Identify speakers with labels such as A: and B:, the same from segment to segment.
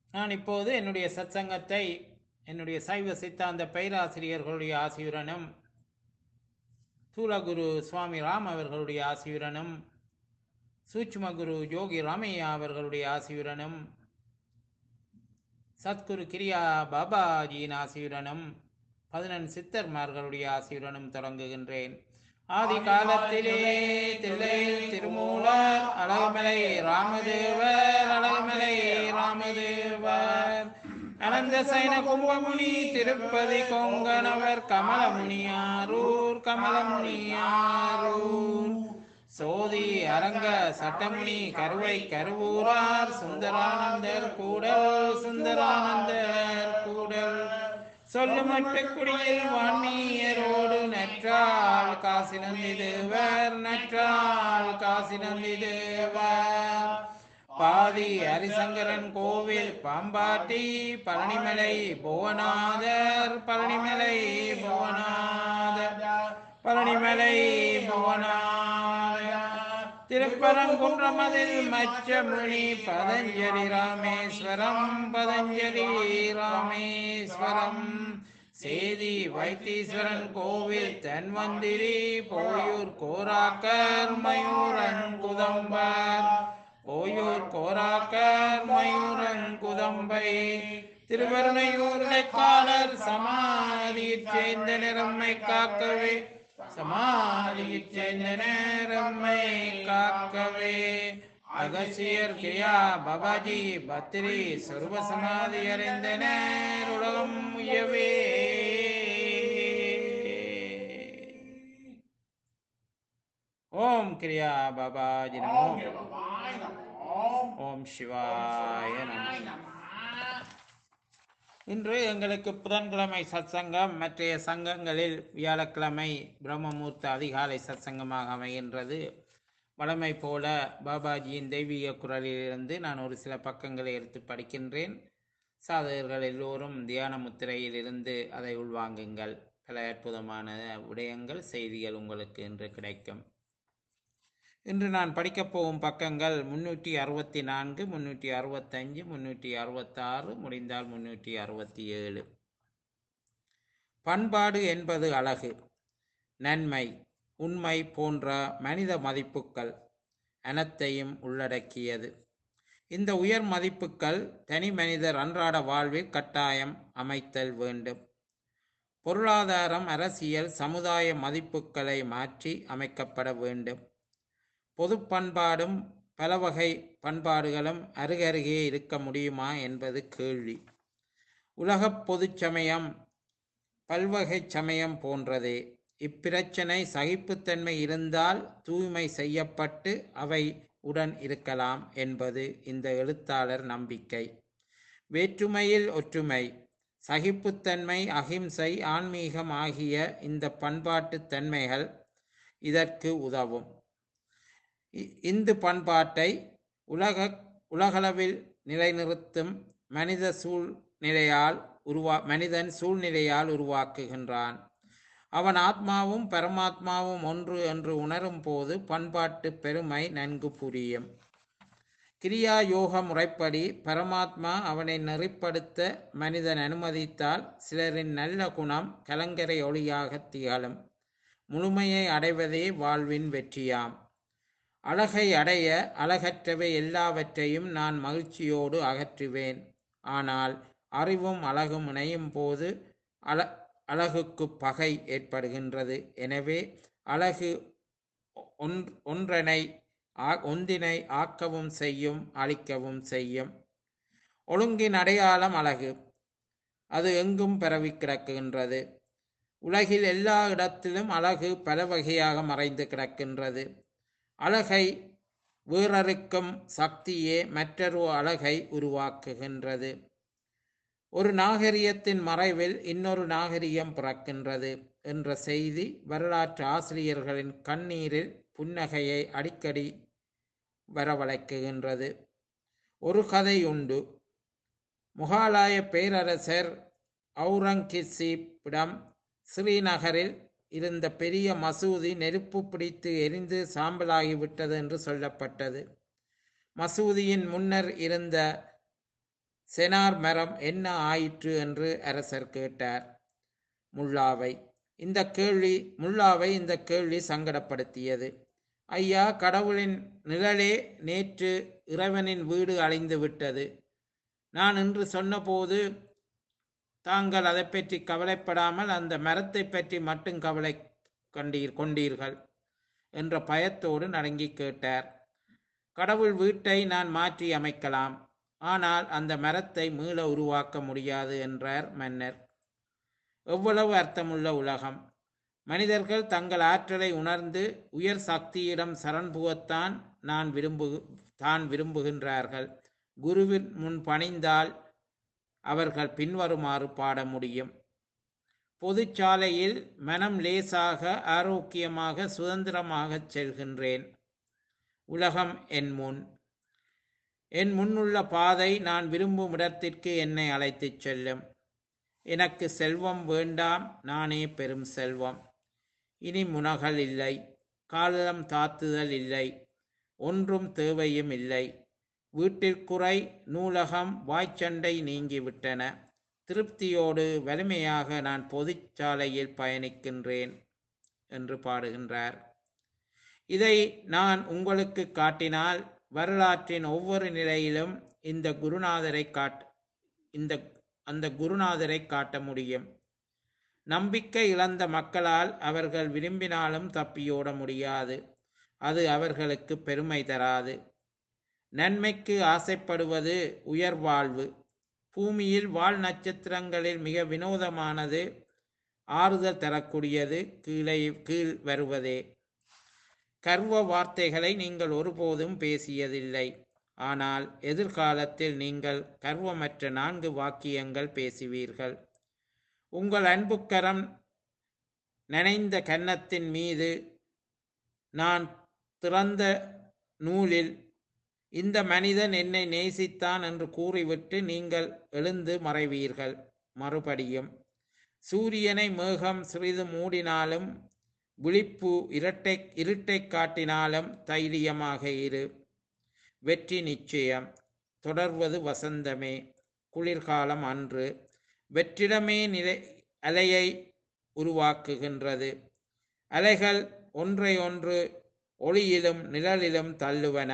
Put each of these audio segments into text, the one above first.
A: நான் இப்போது என்னுடைய சத்சங்கத்தை என்னுடைய சைவ சித்தாந்த பேராசிரியர்களுடைய ஆசியுடனும் தூலகுரு சுவாமி ராம் அவர்களுடைய ஆசியுடனும் சூட்சுமகுரு யோகி ராமையா அவர்களுடைய ஆசியுடனும் சத்குரு கிரியா பாபாஜியின் ஆசியுடனும் பதினெண் சித்தர்மார்களுடைய ஆசியுடனும் தொடங்குகின்றேன் ஆதி காலத்திலே தில்லை திருமூலர் அழகுமலை ராமதேவர் அழகுமலை ராமதேவர் அனந்த சைன கும்பமுனி திருப்பதி கொங்கணவர் கமலமுனியாரூர் கமலமுனியாரூர் சோதி அரங்க சட்டமுனி கருவை கருவூரார் சுந்தரானந்தர் கூடல் சுந்தரானந்தர் கூடல் சொல்லுமட்டு குடியில் வான்மீயரோடு நற்றால் காசி நந்தி தேவர் நற்றால் காசி நந்தி தேவர் பாதி ஹரிசங்கரன் கோவில் பாம்பாட்டி பழனிமலை புவனாதர் பழனிமலை புவனாதர் பழனிமலை புவனாதர் திருப்பரங்குன்றமதில் மச்சமுனி பதஞ்சலி ராமேஸ்வரம் பதஞ்சலி ராமேஸ்வரம் சேதி வைத்தீஸ்வரன் கோவில் தன்வந்திரி போயூர் கோராக்கர் மயூரன் குதம்பர் போயூர் கோராக்கர் மயூரன் குதம்பை திருவருணையூர் காலர் சமாதியைச் சேர்ந்த நிறம்மை காக்கவே சமாதியைச் சேர்ந்த நேரம்மை காக்கவே அகசியர் கிரியா பாபாஜி பத்திரி சர்வ சமாதி அடைந்த நேர் உலகம் உயவே ஓம் கிரியா பாபாஜி நமோ ஓம் சிவாய நமோ இன்று எங்களுக்கு புதன்கிழமை சத்சங்கம் மற்றைய சங்கங்களில் வியாழக்கிழமை பிரம்மமூர்த்த அதிகாலை சத்சங்கமாக அமைகின்றது வழமை போல பாபாஜியின் தெய்வீக குரலிலிருந்து நான் ஒரு சில பக்கங்களை எடுத்து படிக்கின்றேன் சாதகர்கள் எல்லோரும் தியான முத்திரையில் இருந்து அதை உள்வாங்குங்கள் பல அற்புதமான விடயங்கள் செய்திகள் உங்களுக்கு இன்று கிடைக்கும் இன்று நான் படிக்கப் போகும் பக்கங்கள் முன்னூற்றி அறுபத்தி நான்கு முன்னூற்றி அறுபத்தஞ்சு முன்னூற்றி அறுபத்தாறு முடிந்தால் முன்னூற்றி அறுபத்தி ஏழு பண்பாடு என்பது அழகு நன்மை உண்மை போன்ற மனித மதிப்புக்கள் அனைத்தையும் உள்ளடக்கியது இந்த உயர் மதிப்புக்கள் தனி மனிதர் அன்றாட வாழ்வில் கட்டாயம் அமைத்தல் வேண்டும் பொருளாதாரம் அரசியல் சமுதாய மதிப்புக்களை மாற்றி அமைக்கப்பட வேண்டும் பொது பண்பாடும் பல வகை பண்பாடுகளும் அருகருகே இருக்க முடியுமா என்பது கேள்வி உலகப் பொதுச் சமயம் பல்வகை சமயம் போன்றதே இப்பிரச்சனை சகிப்புத்தன்மை இருந்தால் தூய்மை செய்யப்பட்டு அவை உடன் இருக்கலாம் என்பது இந்த எழுத்தாளர் நம்பிக்கை வேற்றுமையில் ஒற்றுமை சகிப்புத்தன்மை அகிம்சை ஆன்மீகம் ஆகிய இந்த பண்பாட்டு தன்மைகள் இதற்கு உதவும் இந்து பண்பாட்டை உலக உலகளவில் நிலைநிறுத்தும் மனித சூழ்நிலையால் உருவா மனிதன் சூழ்நிலையால் உருவாக்குகின்றான் அவன் ஆத்மாவும் பரமாத்மாவும் ஒன்று என்று உணரும் போது பண்பாட்டு பெருமை நன்கு புரியும் கிரியா யோக முறைப்படி பரமாத்மா அவனை நெறிப்படுத்த மனிதன் அனுமதித்தால் சிலரின் நல்ல குணம் கலங்கரை ஒளியாக திகழும் முழுமையை அடைவதே வாழ்வின் வெற்றியாம் அழகை அடைய அழகற்றவை எல்லாவற்றையும் நான் மகிழ்ச்சியோடு அகற்றுவேன் ஆனால் அறிவும் அழகும் இணையும் போது அழ அழகுக்கு பகை ஏற்படுகின்றது எனவே அழகு ஒன் ஒன்றனை ஒன்றினை ஆக்கவும் செய்யும் அழிக்கவும் செய்யும் ஒழுங்கின் அடையாளம் அழகு அது எங்கும் பரவி கிடக்கின்றது உலகில் எல்லா இடத்திலும் அழகு பல வகையாக மறைந்து கிடக்கின்றது அழகை வேறறுக்கும் சக்தியே மற்றொரு அழகை உருவாக்குகின்றது ஒரு நாகரிகத்தின் மறைவில் இன்னொரு நாகரிகம் பிறக்கின்றது என்ற செய்தி வரலாற்று ஆசிரியர்களின் கண்ணீரில் புன்னகையை அடிக்கடி வரவழைக்குகின்றது ஒரு கதை உண்டு முகாலாய பேரரசர் அவுரங்கசீப்பிடம் ஸ்ரீநகரில் இருந்த பெரிய மசூதி நெருப்பு பிடித்து எரிந்து சாம்பலாகிவிட்டது என்று சொல்லப்பட்டது மசூதியின் முன்னர் இருந்த செனார் மரம் என்ன ஆயிற்று என்று அரசர் கேட்டார் முல்லாவை இந்த கேள்வி முல்லாவை இந்த கேள்வி சங்கடப்படுத்தியது ஐயா கடவுளின் நிழலே நேற்று இறைவனின் வீடு அழிந்து விட்டது நான் இன்று சொன்னபோது தாங்கள் அதை பற்றி கவலைப்படாமல் அந்த மரத்தை பற்றி மட்டும் கவலை கண்டீர் கொண்டீர்கள் என்ற பயத்தோடு நடுங்கி கேட்டார் கடவுள் வீட்டை நான் மாற்றி அமைக்கலாம் ஆனால் அந்த மரத்தை மீள உருவாக்க முடியாது என்றார் மன்னர் எவ்வளவு அர்த்தமுள்ள உலகம் மனிதர்கள் தங்கள் ஆற்றலை உணர்ந்து உயர் சக்தியிடம் சரண் புகத்தான் நான் விரும்பு தான் விரும்புகின்றார்கள் குருவின் முன் பணிந்தால் அவர்கள் பின்வருமாறு பாட முடியும் பொதுச்சாலையில் மனம் லேசாக ஆரோக்கியமாக சுதந்திரமாகச் செல்கின்றேன் உலகம் என் முன் என் முன்னுள்ள பாதை நான் விரும்பும் இடத்திற்கு என்னை அழைத்துச் செல்லும் எனக்கு செல்வம் வேண்டாம் நானே பெரும் செல்வம் இனி முனகல் இல்லை காலம் தாத்துதல் இல்லை ஒன்றும் தேவையும் இல்லை வீட்டிற்குறை நூலகம் வாய்ச்சண்டை நீங்கிவிட்டன திருப்தியோடு வலிமையாக நான் பொதுச்சாலையில் பயணிக்கின்றேன் என்று பாடுகின்றார் இதை நான் உங்களுக்கு காட்டினால் வரலாற்றின் ஒவ்வொரு நிலையிலும் இந்த குருநாதரை காட் இந்த அந்த குருநாதரை காட்ட முடியும் நம்பிக்கை இழந்த மக்களால் அவர்கள் விரும்பினாலும் தப்பியோட முடியாது அது அவர்களுக்கு பெருமை தராது நன்மைக்கு ஆசைப்படுவது உயர்வாழ்வு பூமியில் வால் நட்சத்திரங்களில் மிக வினோதமானது ஆறுதல் தரக்கூடியது கீழே கீழ் வருவதே கர்வ வார்த்தைகளை நீங்கள் ஒருபோதும் பேசியதில்லை ஆனால் எதிர்காலத்தில் நீங்கள் கர்வமற்ற நான்கு வாக்கியங்கள் பேசுவீர்கள் உங்கள் அன்புக்கரம் நனைந்த கன்னத்தின் மீது நான் திறந்த நூலில் இந்த மனிதன் என்னை நேசித்தான் என்று கூறிவிட்டு நீங்கள் எழுந்து மறைவீர்கள் மறுபடியும் சூரியனை மேகம் சிறிது மூடினாலும் விழிப்பு இரட்டை இருட்டை காட்டினாலும் தைரியமாக இரு வெற்றி நிச்சயம் தொடர்வது வசந்தமே குளிர்காலம் அன்று வெற்றிடமே நிலை அலையை உருவாக்குகின்றது அலைகள் ஒன்றை ஒன்று ஒளியிலும் நிழலிலும் தள்ளுவன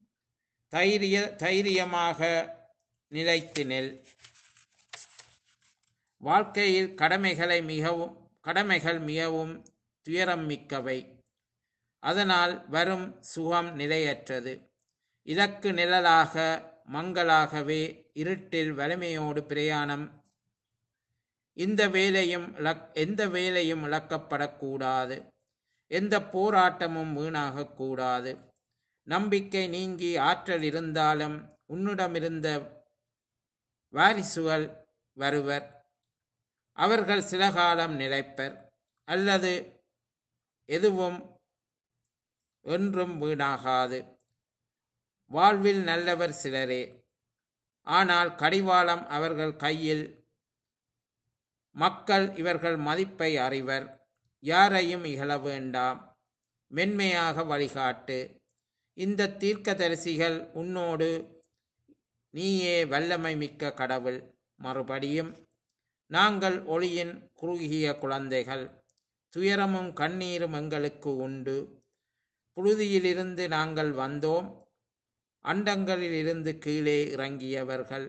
A: தைரிய தைரியமாக நிலைத்து நெல் வாழ்க்கையில் கடமைகளை மிகவும் கடமைகள் மிகவும் துயரம் மிக்கவை அதனால் வரும் சுகம் நிலையற்றது இலக்கு நிழலாக மங்களாகவே இருட்டில் வலிமையோடு பிரயாணம் இந்த வேலையும் இழக்- எந்த வேலையும் இழக்கப்படக்கூடாது எந்த போராட்டமும் வீணாகக்கூடாது நம்பிக்கை நீங்கி ஆற்றல் இருந்தாலும் உன்னிடமிருந்த வாரிசுகள் வருவர் அவர்கள் சில காலம் நிலைப்பர் அல்லது எதுவும் என்றும் வீணாகாது வாழ்வில் நல்லவர் சிலரே ஆனால் கடிவாளம் அவர்கள் கையில் மக்கள் இவர்கள் மதிப்பை அறிவர் யாரையும் இகழ வேண்டாம் மென்மையாக வழிகாட்டு இந்த தீர்க்கதரிசிகள் உன்னோடு நீயே வல்லமை மிக்க கடவுள் மறுபடியும் நாங்கள் ஒளியின் குறுகிய குழந்தைகள் துயரமும் கண்ணீரும் எங்களுக்கு உண்டு புழுதியிலிருந்து நாங்கள் வந்தோம் அண்டங்களிலிருந்து கீழே இறங்கியவர்கள்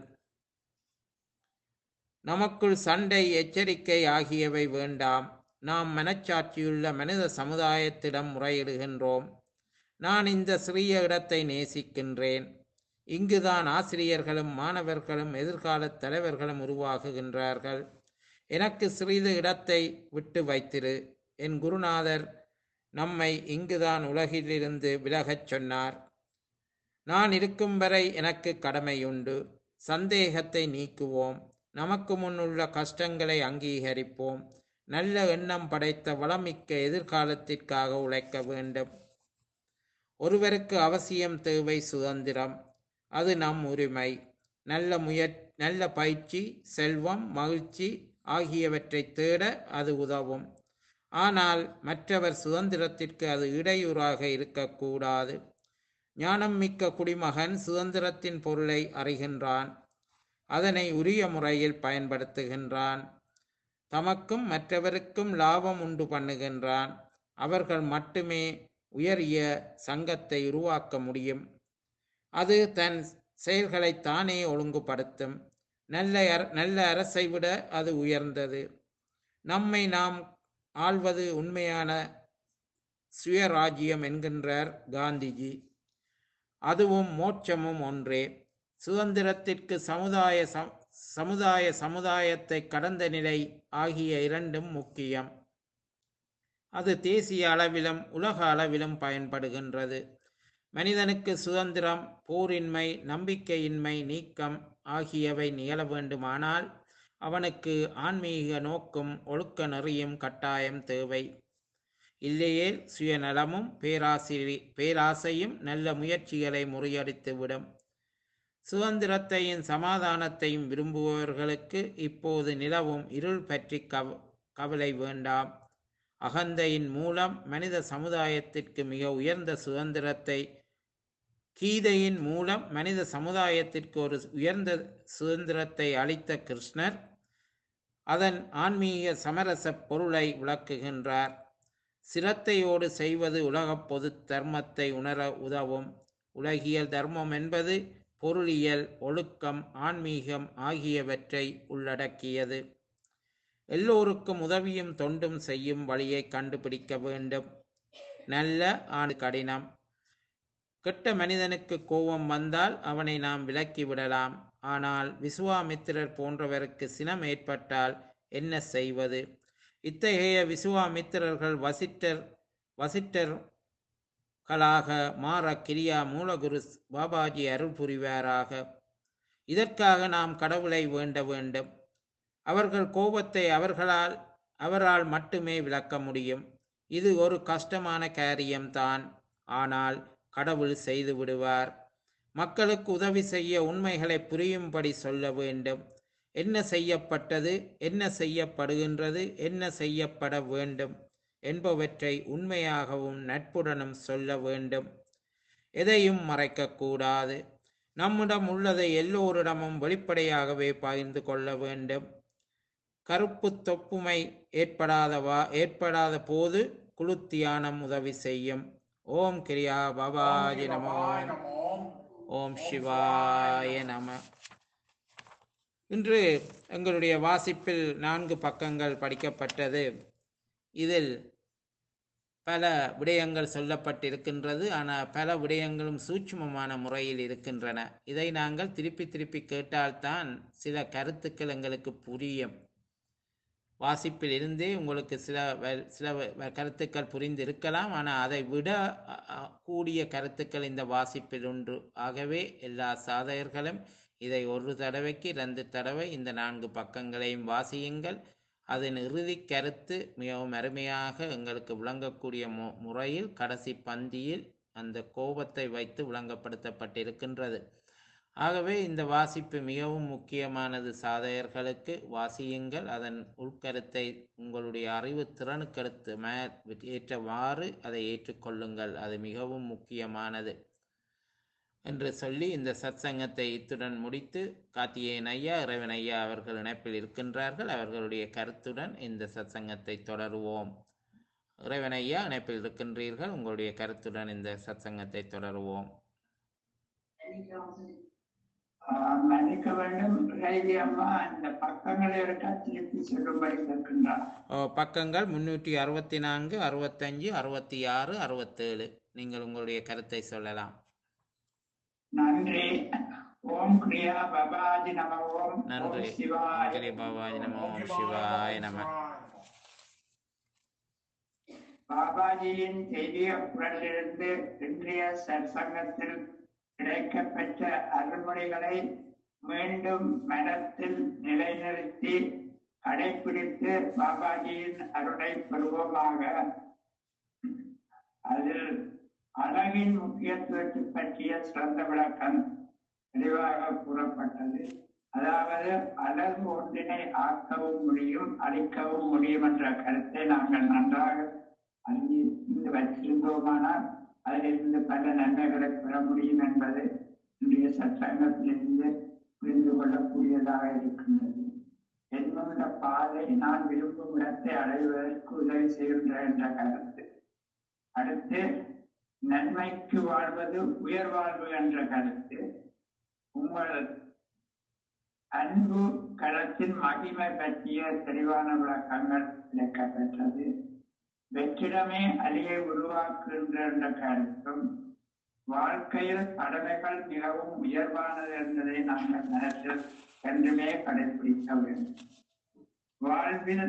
A: நமக்குள் சண்டை எச்சரிக்கை ஆகியவை வேண்டாம் நாம் மனச்சாட்சியுள்ள மனித சமுதாயத்திடம் முறையிடுகின்றோம் நான் இந்த சிறிய இடத்தை நேசிக்கின்றேன் இங்குதான் ஆசிரியர்களும் மாணவர்களும் எதிர்கால தலைவர்களும் உருவாகுகின்றார்கள் எனக்கு சிறிது இடத்தை விட்டு வைத்திரு என் குருநாதர் நம்மை இங்குதான் உலகிலிருந்து விலகச் சொன்னார் நான் இருக்கும் வரை எனக்கு கடமையுண்டு சந்தேகத்தை நீக்குவோம் நமக்கு முன்னுள்ள கஷ்டங்களை அங்கீகரிப்போம் நல்ல எண்ணம் படைத்த வளமிக்க எதிர்காலத்திற்காக உழைக்க வேண்டும் ஒருவருக்கு அவசியம் தேவை சுதந்திரம் அது நம் உரிமை நல்ல முயற் நல்ல பயிற்சி செல்வம் மகிழ்ச்சி ஆகியவற்றை தேட அது உதவும் ஆனால் மற்றவர் சுதந்திரத்திற்கு அது இடையூறாக இருக்கக்கூடாது ஞானம் மிக்க குடிமகன் சுதந்திரத்தின் பொருளை அறிகின்றான் அதனை உரிய முறையில் பயன்படுத்துகின்றான் தமக்கும் மற்றவருக்கும் லாபம் உண்டு பண்ணுகின்றான் அவர்கள் மட்டுமே உயரிய சங்கத்தை உருவாக்க முடியும் அது தன் செயல்களை தானே ஒழுங்குபடுத்தும் நல்ல அர- நல்ல அரசை விட அது உயர்ந்தது நம்மை நாம் ஆள்வது உண்மையான சுயராஜ்யம் என்கின்றார் காந்திஜி அதுவும் மோட்சமும் ஒன்றே சுதந்திரத்திற்கு சமுதாய சம்- சமுதாய சமுதாயத்தை கடந்த நிலை ஆகிய இரண்டும் முக்கியம் அது தேசிய அளவிலும் உலக அளவிலும் பயன்படுகின்றது மனிதனுக்கு சுதந்திரம் போரின்மை நம்பிக்கையின்மை நீக்கம் ஆகியவை நிகழ வேண்டுமானால் அவனுக்கு ஆன்மீக நோக்கும் ஒழுக்க நெறியும் கட்டாயம் தேவை இல்லையே சுயநலமும் பேராசிரி பேராசையும் நல்ல முயற்சிகளை முறியடித்துவிடும் சுதந்திரத்தையும் சமாதானத்தையும் விரும்புபவர்களுக்கு இப்போது நிலவும் இருள் பற்றி கவ கவலை வேண்டாம் அகந்தையின் மூலம் மனித சமுதாயத்திற்கு மிக உயர்ந்த சுதந்திரத்தை கீதையின் மூலம் மனித சமுதாயத்திற்கு ஒரு உயர்ந்த சுதந்திரத்தை அளித்த கிருஷ்ணர் அதன் ஆன்மீக சமரச பொருளை விளக்குகின்றார் சிரத்தையோடு செய்வது உலகப் பொது தர்மத்தை உணர உதவும் உலகியல் தர்மம் என்பது பொருளியல் ஒழுக்கம் ஆன்மீகம் ஆகியவற்றை உள்ளடக்கியது எல்லோருக்கும் உதவியும் தொண்டும் செய்யும் வழியை கண்டுபிடிக்க வேண்டும் நல்ல ஆண்டு கடினம் கெட்ட மனிதனுக்கு கோபம் வந்தால் அவனை நாம் விலக்கி விடலாம் ஆனால் விசுவாமித்திரர் போன்றவருக்கு சினம் ஏற்பட்டால் என்ன செய்வது இத்தகைய விசுவாமித்திரர்கள் வசிட்டர் வசிட்டர்களாக மாற கிரியா மூலகுரு பாபாஜி அருள் புரிவாராக இதற்காக நாம் கடவுளை வேண்ட வேண்டும் அவர்கள் கோபத்தை அவர்களால் அவரால் மட்டுமே விளக்க முடியும் இது ஒரு கஷ்டமான காரியம்தான் ஆனால் கடவுள் செய்து விடுவார் மக்களுக்கு உதவி செய்ய உண்மைகளை புரியும்படி சொல்ல வேண்டும் என்ன செய்யப்பட்டது என்ன செய்யப்படுகின்றது என்ன செய்யப்பட வேண்டும் என்பவற்றை உண்மையாகவும் நட்புடனும் சொல்ல வேண்டும் எதையும் மறைக்கக்கூடாது நம்மிடம் உள்ளதை எல்லோரிடமும் வெளிப்படையாகவே பகிர்ந்து கொள்ள வேண்டும் கருப்பு தொப்புமை ஏற்படாதவா ஏற்படாத போது குழு தியானம் உதவி செய்யும் ஓம் கிரியா பாபாஜி நமோ ஓம் சிவாய நம இன்று எங்களுடைய வாசிப்பில் நான்கு பக்கங்கள் படிக்கப்பட்டது இதில் பல விடயங்கள் சொல்லப்பட்டிருக்கின்றது ஆனால் பல விடயங்களும் சூட்சுமமான முறையில் இருக்கின்றன இதை நாங்கள் திருப்பி திருப்பி கேட்டால்தான் சில கருத்துக்கள் எங்களுக்கு புரியும் வாசிப்பில் இருந்தே உங்களுக்கு சில வ- சில வ- கருத்துக்கள் புரிந்து இருக்கலாம் ஆனால் அதை விட அ, அ, கூடிய கருத்துக்கள் இந்த வாசிப்பில் உண்டு ஆகவே எல்லா சாதகர்களும் இதை ஒரு தடவைக்கு ரெண்டு தடவை இந்த நான்கு பக்கங்களையும் வாசியுங்கள் அதன் இறுதி கருத்து மிகவும் அருமையாக எங்களுக்கு விளங்கக்கூடிய மு முறையில் கடைசி பந்தியில் அந்த கோபத்தை வைத்து விளங்கப்படுத்தப்பட்டிருக்கின்றது ஆகவே இந்த வாசிப்பு மிகவும் முக்கியமானது சாதகர்களுக்கு வாசியுங்கள் அதன் உள்கருத்தை உங்களுடைய அறிவு திறனுக்கடுத்து மே ஏற்றவாறு அதை ஏற்றுக்கொள்ளுங்கள் அது மிகவும் முக்கியமானது என்று சொல்லி இந்த சத்சங்கத்தை இத்துடன் முடித்து கார்த்திகேயன் ஐயா இறைவன் ஐயா அவர்கள் இணைப்பில் இருக்கின்றார்கள் அவர்களுடைய கருத்துடன் இந்த சத்சங்கத்தை தொடருவோம் இறைவன் ஐயா இணைப்பில் இருக்கின்றீர்கள் உங்களுடைய கருத்துடன் இந்த சத்சங்கத்தை தொடருவோம்
B: ஆஹ் மன்னிக்க வேண்டும் ரேவி அம்மா இந்த பக்கங்களை இருக்கா திருப்பி சொல்லும்படி கேட்கின்றார்
A: ஓ, பக்கங்கள் முன்னூற்றி அறுபத்தி நான்கு அறுபத்தஞ்சு அறுபத்தி ஆறு அறுபத்தேழு நீங்கள் உங்களுடைய கருத்தை சொல்லலாம்
B: நன்றி ஓம் கிரியா பபாஜி நம ஓம்
A: நன்றி
B: ஓம் சிவாய
A: கிரி பாபாஜி நம ஓம் சிவாய நம
B: பாபாஜியின் தெய்வீக குரலிலிருந்து இன்றைய சற்சங்கத்தில் கிடைக்கப்பெற்ற அருள்மொழிகளை மீண்டும் மனத்தில் நிலைநிறுத்தி கடைபிடித்து பாபாஜியின் அருளை பெறுவோமாக அதில் அழகின் முக்கியத்துவத்தை பற்றிய சிறந்த விளக்கம் தெளிவாக கூறப்பட்டது அதாவது அழகு ஒன்றினை ஆக்கவும் முடியும் அழிக்கவும் முடியும் என்ற கருத்தை நாங்கள் நன்றாக அறிந்து வச்சிருந்தோமானால் அதிலிருந்து பல நன்மைகளை பெற முடியும் என்பது இன்றைய சட்டங்கத்திலிருந்து புரிந்து கொள்ளக்கூடியதாக வரக்கூடியதாக இருக்கின்றது என்னுள்ள பாதை நான் விரும்பும் இடத்தை அடைவதற்கு உதவி செய்கின்ற என்ற கருத்து அடுத்து நன்மைக்கு வாழ்வது உயர் வாழ்வு என்ற கருத்து உங்கள் அன்பு களத்தின் மகிமை பற்றிய தெளிவான விளக்கங்கள் கிடைக்கப்பெற்றது வெற்றிடமே அலியை உருவாக்குகின்ற என்ற கருத்தும் வாழ்க்கையில் கடமைகள் மிகவும் உயர்வானது என்பதை நாங்கள் மனத்தில் என்றுமே கடைபிடிக்க வேண்டும் வாழ்வில்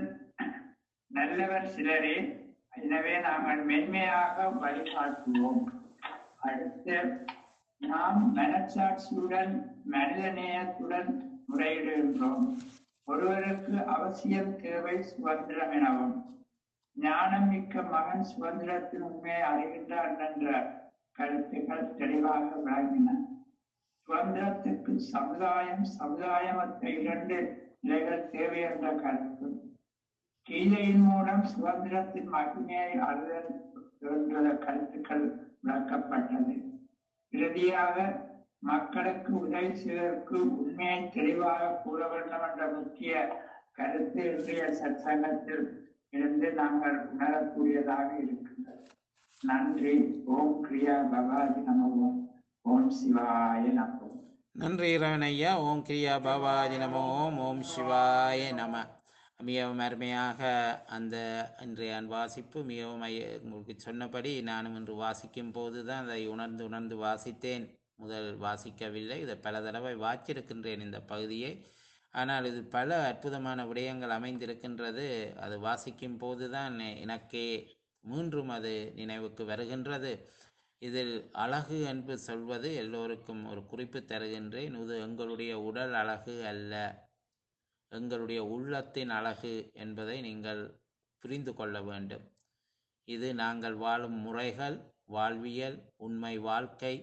B: நல்லவர் சிலரே எனவே நாங்கள் மென்மையாக வழிகாட்டுவோம் அடுத்து நாம் மனச்சாட்சியுடன் மனிதநேயத்துடன் முறையிடுகின்றோம் ஒருவருக்கு அவசியம் தேவை சுதந்திரம் எனவும் ஞானம் மிக்க மகன் சுதந்திரத்தின் உண்மையை அறிகின்றான் என்ற கருத்துக்கள் தெளிவாக விளங்கின சுதந்திரத்துக்கு சமுதாயம் சமுதாயமற்ற இரண்டு நிலைகள் தேவை என்ற கருத்து கீதையின் மூலம் சுதந்திரத்தின் மகிமையை அறிதல் என்ற கருத்துக்கள் விளக்கப்பட்டது இறுதியாக மக்களுக்கு உதவி செய்வதற்கு உண்மையை தெளிவாக கூற வேண்டும் என்ற முக்கிய கருத்து இன்றைய சற்சங்கத்தில் இருந்து நாங்கள் உணரக்கூடியதாக இருக்கின்றது நன்றி ஓம் கிரியா பகவாஜி நமோம் ஓம் சிவாய நமோம்
A: நன்றி இறைவன் ஐயா ஓம் கிரியா பாபாஜி நமோ ஓம் ஓம் சிவாய நம மிகவும் அருமையாக அந்த இன்றைய வாசிப்பு மிகவும் ஐய உங்களுக்கு சொன்னபடி நானும் இன்று வாசிக்கும் போது தான் அதை உணர்ந்து உணர்ந்து வாசித்தேன் முதல் வாசிக்கவில்லை இதை பல தடவை வாசித்திருக்கின்றேன் இந்த பகுதியை ஆனால் இது பல அற்புதமான விடயங்கள் அமைந்திருக்கின்றது அது வாசிக்கும் போது தான் எனக்கே மீண்டும் அது நினைவுக்கு வருகின்றது இதில் அழகு என்று சொல்வது எல்லோருக்கும் ஒரு குறிப்பு தருகின்றேன் இது எங்களுடைய உடல் அழகு அல்ல எங்களுடைய உள்ளத்தின் அழகு என்பதை நீங்கள் புரிந்து கொள்ள வேண்டும் இது நாங்கள் வாழும் முறைகள் வாழ்வியல் உண்மை வாழ்க்கை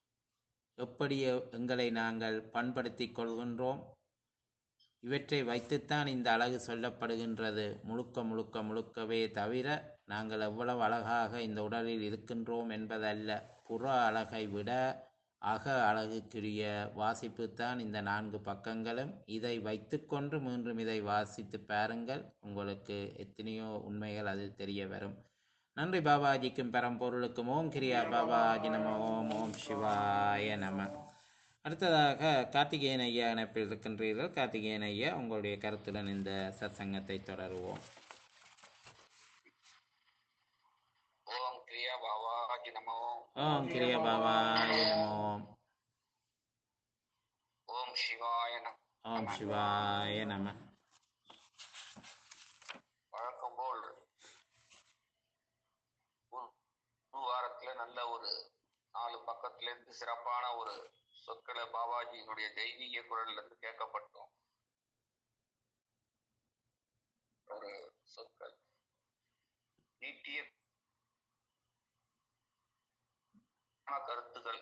A: எப்படி எங்களை நாங்கள் பண்படுத்திக் கொள்கின்றோம் இவற்றை வைத்துத்தான் இந்த அழகு சொல்லப்படுகின்றது முழுக்க முழுக்க முழுக்கவே தவிர நாங்கள் எவ்வளவு அழகாக இந்த உடலில் இருக்கின்றோம் என்பதல்ல புற அழகை விட அக அழகுக்குரிய வாசிப்புத்தான் இந்த நான்கு பக்கங்களும் இதை வைத்துக்கொண்டு மீண்டும் இதை வாசித்து பாருங்கள் உங்களுக்கு எத்தனையோ உண்மைகள் அதில் தெரிய வரும் நன்றி பாபாஜிக்கும் பரம்பொருளுக்கும் ஓம் கிரியா பாபாஜி நம ஓம் ஓம் சிவாய நம அடுத்ததாக கார்த்திகேயன் ஐயா இணைப்பில் இருக்கின்றீர்கள் கார்த்திகேயன் ஐயா உங்களுடைய கருத்துடன் இந்த சத்சங்கத்தை தொடருவோம்
C: ஓம் கிரியா பாபாஜி நமோ
A: ஓம் கிரியா பாபாஜி நம ஓம்
C: ஓம் சிவாய நம
A: ஓம் சிவாய நம
C: வழக்கம் போல் ஒரு ஒரு வாரத்துல நல்ல ஒரு நாலு பக்கத்துல இருந்து சிறப்பான ஒரு சொற்களை பாபாஜியினுடைய தெய்வீக குரல்ல இருந்து கேட்கப்பட்டோம் ஒரு சொற்கள் நீட்டிய கருத்துகள்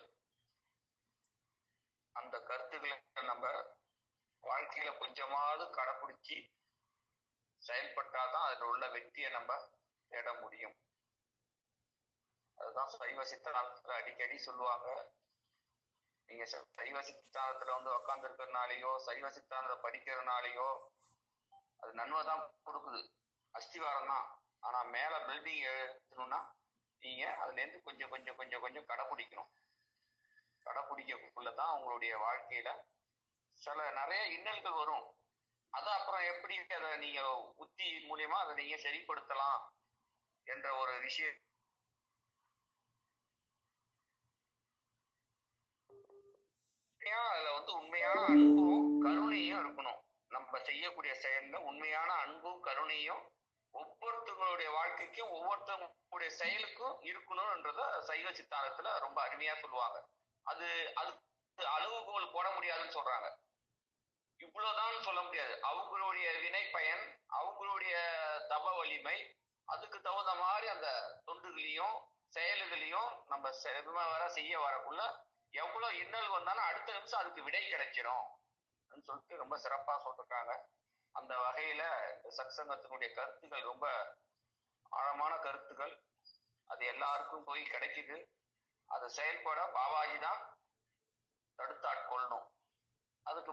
C: அந்த கருத்துக்களை நம்ம வாழ்க்கையில கொஞ்சமாவது கடைபிடிச்சு செயல்பட்டாதான் அதுல உள்ள வெற்றியை நம்ம தேட முடியும் அதுதான் சைவ சித்தாந்தத்துல அடிக்கடி சொல்லுவாங்க நீங்க ச- சைவ சித்தாந்தத்துல வந்து உட்கார்ந்து இருக்கிறதுனாலயோ சைவ சித்தாந்தத்தை படிக்கிறதுனாலயோ அது நன்மை தான் கொடுக்குது அஸ்திவாரம் தான் ஆனா மேல பில்டிங் எழுத்தணும்னா நீங்க அதுல இருந்து கொஞ்சம் கொஞ்சம் கொஞ்சம் கொஞ்சம் கடைப்பிடிக்கணும் கடைப்பிடிக்கக்குள்ளதான் உங்களுடைய வாழ்க்கையில சில நிறைய இன்னல்கள் வரும் அது அப்புறம் எப்படி அதை நீங்க உத்தி மூலியமா அதை நீங்க சரிப்படுத்தலாம் என்ற ஒரு விஷயம் ஏன் அதுல வந்து உண்மையான அன்பும் கருணையும் இருக்கணும் நம்ம செய்யக்கூடிய செயல்ல உண்மையான அன்பும் கருணையும் ஒவ்வொருத்தவங்களுடைய வாழ்க்கைக்கும் ஒவ்வொருத்தவங்களுடைய செயலுக்கும் இருக்கணும்ன்றத சைவ சித்தாந்தத்துல ரொம்ப அருமையா சொல்லுவாங்க அது அது அளவுகோல் போட முடியாதுன்னு சொல்றாங்க இவ்வளவுதான் சொல்ல முடியாது அவங்களுடைய வினை பயன் அவங்களுடைய தப வலிமை அதுக்கு தகுந்த மாதிரி அந்த தொண்டுகளையும் செயல்களையும் நம்ம செம வர செய்ய வரக்குள்ள எவ்வளவு இன்னல் வந்தாலும் அடுத்த நிமிஷம் அதுக்கு விடை கிடைச்சிரும் அப்படின்னு சொல்லிட்டு ரொம்ப சிறப்பா சொல்லிருக்காங்க அந்த வகையில இந்த சத்சங்கத்தினுடைய கருத்துக்கள் ரொம்ப ஆழமான கருத்துக்கள் அது எல்லாருக்கும் போய் கிடைக்குது அது செயல்பட பாபாஜி தான் தடுத்து ஆட்கொள்ளணும் அதுக்கு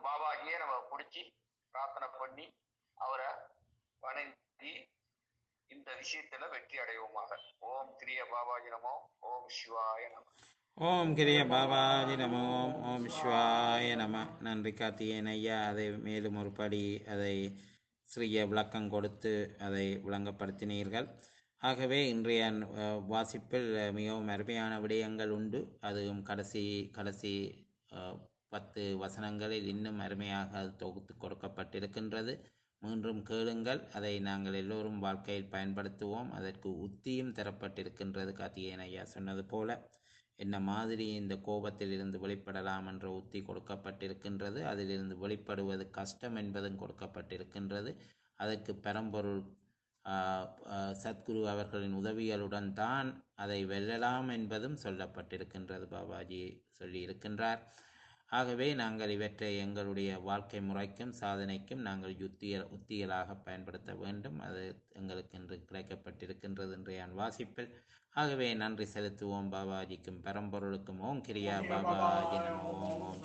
C: பாபாஜியே நம்ம பிடிச்சி பிரார்த்தனை பண்ணி அவரை வணங்கி இந்த விஷயத்துல வெற்றி அடைவோமாக ஓம் கிரிய பாபாஜி நமோ ஓம் சிவாய நமோ
A: ஓம் கிரிய பாபாஜி நமோ ஓம் சிவாய நம நன்றி கார்த்திகேயன் ஐயா அதை மேலும் ஒரு படி அதை சிறிய விளக்கம் கொடுத்து அதை விளங்கப்படுத்தினீர்கள் ஆகவே இன்றைய அஹ், வாசிப்பில் அஹ், மிகவும் அருமையான விடயங்கள் உண்டு அதுவும் கடைசி கடைசி அஹ், பத்து வசனங்களில் இன்னும் அருமையாக அது தொகுத்து கொடுக்கப்பட்டிருக்கின்றது மீண்டும் கேளுங்கள் அதை நாங்கள் எல்லோரும் வாழ்க்கையில் பயன்படுத்துவோம் அதற்கு உத்தியும் தரப்பட்டிருக்கின்றது கார்த்திகேயன் ஐயா சொன்னது போல என்ன மாதிரி இந்த கோபத்தில் இருந்து வெளிப்படலாம் என்ற உத்தி கொடுக்கப்பட்டிருக்கின்றது அதிலிருந்து வெளிப்படுவது கஷ்டம் என்பதும் கொடுக்கப்பட்டிருக்கின்றது அதற்கு பரம்பொருள் ஆஹ், ஆஹ், சத்குரு அவர்களின் உதவிகளுடன் தான் அதை வெல்லலாம் என்பதும் சொல்லப்பட்டிருக்கின்றது பாபாஜி சொல்லி இருக்கின்றார் ஆகவே நாங்கள் இவற்றை எங்களுடைய வாழ்க்கை முறைக்கும் சாதனைக்கும் நாங்கள் யுத்திய உத்திகளாக பயன்படுத்த வேண்டும் அது எங்களுக்கு இன்று கிடைக்கப்பட்டிருக்கின்றது இன்றைய வாசிப்பில் ஆகவே நன்றி செலுத்துவோம் பாபாஜிக்கும் பரம்பொருளுக்கும் ஓம் கிரியா பாபாஜி நமோ ஓம் ஓம்